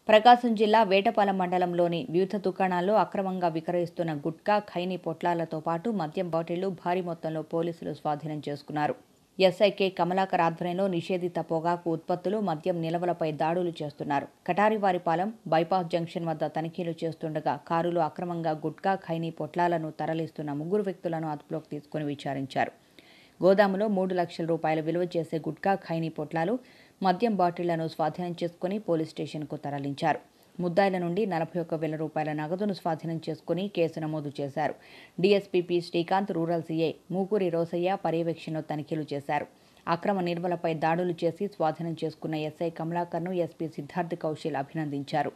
ప్రకాశం జిల్లా వేటపాలెం మండలంలోని వివిధ దుకాణాల్లో అక్రమంగా విక్రయిస్తున్న గుట్కా ఖైనీ పొట్లాలతో పాటు మద్యం బాటిళ్లు భారీ మొత్తంలో పోలీసులు స్వాధీనం చేసుకున్నారు ఎస్ఐకే కమలాకర్ ఆధ్వర్యంలో నిషేధిత పొగాకు ఉత్పత్తులు మద్యం నిల్వలపై దాడులు చేస్తున్నారు కటారివారిపాలెం బైపాస్ జంక్షన్ వద్ద తనిఖీలు చేస్తుండగా కారులో అక్రమంగా గుట్కా ఖైనీ పొట్లాలను తరలిస్తున్న ముగ్గురు వ్యక్తులను అదుపులోకి తీసుకుని విచారించారు గోదాములో మూడు లక్షల రూపాయల విలువ చేసే గుట్కా ఖైనీ పొట్లాలు మద్యం బాటిళ్లను స్వాధీనం చేసుకుని పోలీస్ స్టేషన్కు తరలించారు ముద్దాయిల నుండి నలభై ఒక్క వేల రూపాయల నగదును స్వాధీనం చేసుకుని కేసు నమోదు చేశారు DSP Srikanth rural CI Mukuri Rosaiah పర్యవేక్షణలో తనిఖీలు చేశారు అక్రమ నిర్మలపై దాడులు చేసి స్వాధీనం చేసుకున్న ఎస్ఐ కమలాకర్ను ఎస్పీ సిద్ధార్థ్ కౌశల్ అభినందించారు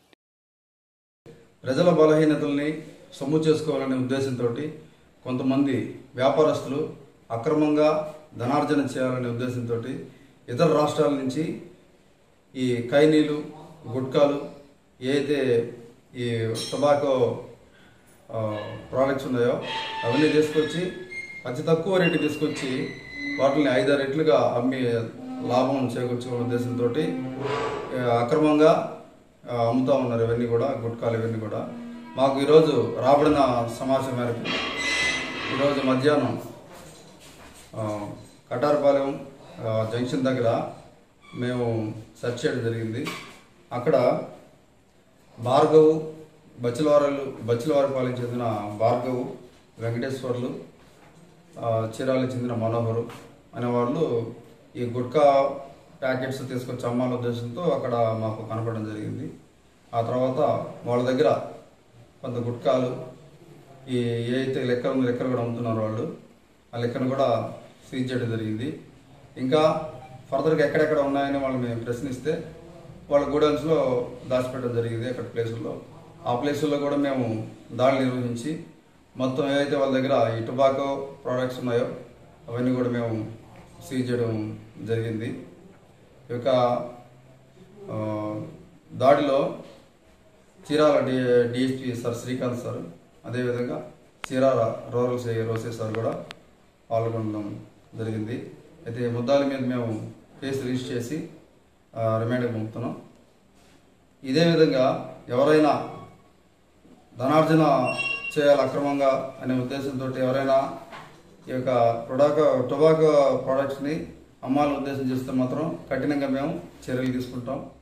ప్రజల బలహీనతల్ని సొమ్ము చేసుకోవాలనే ఉద్దేశంతో కొంతమంది వ్యాపారస్తులు అక్రమంగా ధనార్జన చేయాలనే ఉద్దేశంతో ఇతర రాష్ట్రాల నుంచి ఈ ఖైనీలు గుట్కాలు ఏదైతే ఈ టొబాకో ఆ, ప్రోడక్ట్స్ ఉన్నాయో అవన్నీ తీసుకొచ్చి అతి తక్కువ రేటు తీసుకొచ్చి వాటిని ఐదారు రెట్లుగా అమ్మి లాభం చేకూర్చుకునే ఉద్దేశంతో అక్రమంగా ఆ, అమ్ముతా ఉన్నారు ఇవన్నీ కూడా గుట్కాలు ఇవన్నీ కూడా మాకు ఈరోజు రాబడిన సమాచారం మేరకు ఈరోజు మధ్యాహ్నం ఆ, కటారపాలెం ఆ, జంక్షన్ దగ్గర మేము సెర్చ్ చేయడం జరిగింది అక్కడ భార్గవ్ బచ్చిలవారలు బచ్చిలవారిపాలెం చెందిన భార్గవ్ వెంకటేశ్వర్లు ఆ, చీరాలకు చెందిన మనోహరు అనే వాళ్ళు ఈ గుట్కా ప్యాకెట్స్ తీసుకొచ్చి అమ్మాల ఉద్దేశంతో అక్కడ మాకు కనపడడం జరిగింది ఆ తర్వాత వాళ్ళ దగ్గర కొంత గుట్కాలు ఈ ఏ అయితే లెక్కలు లెక్కలు కూడా అమ్ముతున్నారు వాళ్ళు ఆ లెక్కను కూడా సీజ్ చేయడం జరిగింది ఇంకా ఫర్దర్గా ఎక్కడెక్కడ ఉన్నాయని వాళ్ళు మేము ప్రశ్నిస్తే వాళ్ళ గూడెన్స్లో దాచిపెట్టడం జరిగింది అక్కడ ప్లేసుల్లో ఆ ప్లేసుల్లో కూడా మేము దాడులు నిర్వహించి మొత్తం ఏదైతే వాళ్ళ దగ్గర ఈ టొబాకో ప్రోడక్ట్స్ ఉన్నాయో అవన్నీ కూడా మేము సీజ్ చేయడం జరిగింది ఈ యొక్క ఆ, దాడిలో Chirala D DSP sir Srikanth sir అదేవిధంగా చీరాల రూరల్ సే రోసే సార్ కూడా పాల్గొనడం జరిగింది అయితే ముద్దాల మీద మేము కేసు రిజిస్టర్ చేసి ఆ, రిమాండ్కి పంపుతున్నాం ఇదే విధంగా ఎవరైనా ధనార్జన చేయాలి అక్రమంగా అనే ఉద్దేశంతో ఎవరైనా ఈ యొక్క టొబాకో టొబాకో ప్రోడక్ట్స్ని అమ్మాలని ఉద్దేశం చేస్తే మాత్రం కఠినంగా మేము చర్యలు తీసుకుంటాం